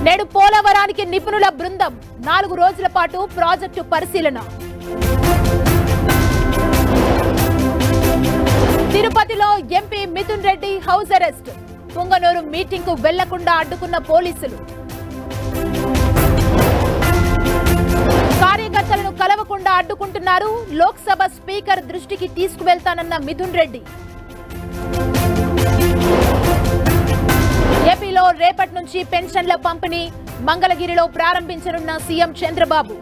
నేడు పోలవరానికి నిపుణుల బృందం నాలుగు రోజుల పాటు ప్రాజెక్టు పరిశీలన తిరుపతిలో MP Mithun Reddy house arrest Punganur meeting కు వెళ్లకుండా అడ్డుకున్న పోలీసులు కార్యకర్తలను కలవకుండా అడ్డుకుంటున్నారు లోక్సభ స్పీకర్ దృష్టికి తీసుకువెళ్తానన్న మిథున్ రెడ్డి ఏపీలో రేపటి నుంచి పెన్షన్ల పంపిణీ మంగళగిరిలో ప్రారంభించనున్న సీఎం చంద్రబాబు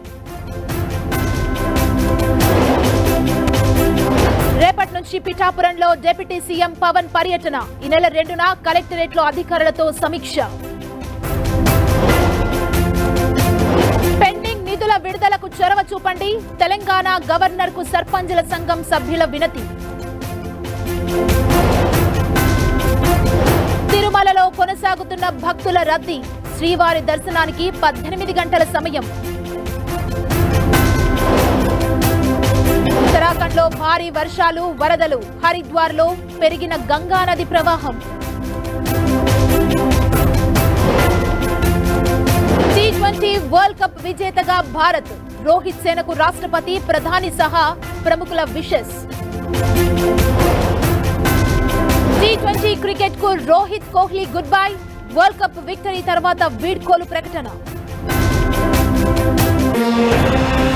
రేపటి నుంచి పిఠాపురంలో డిప్యూటీ సీఎం పవన్ పర్యటన ఈ నెల రెండున కలెక్టరేట్ లో అధికారులతో సమీక్ష పెండింగ్ నిధుల విడుదలకు చొరవ చూపండి తెలంగాణ గవర్నర్ కు సర్పంచుల సంఘం సభ్యుల వినతి తిరుమలలో కొనసాగుతున్న భక్తుల రద్దీ శ్రీవారి దర్శనానికి పద్దెనిమిది గంటల సమయం ఉత్తరాఖండ్ లో భారీ వర్షాలు వరదలు హరిద్వార్ లో పెరిగిన గంగా నది ప్రవాహం టీ ట్వంటీ వరల్డ్ కప్ విజేతగా భారత్ రోహిత్ సేనకు రాష్ట్రపతి ప్రధాని సహా ప్రముఖుల విషెస్ టీ ట్వంటీ క్రికెట్ కు Rohit Kohli good bye world cup victory తర్వాత వీడ్కోలు ప్రకటన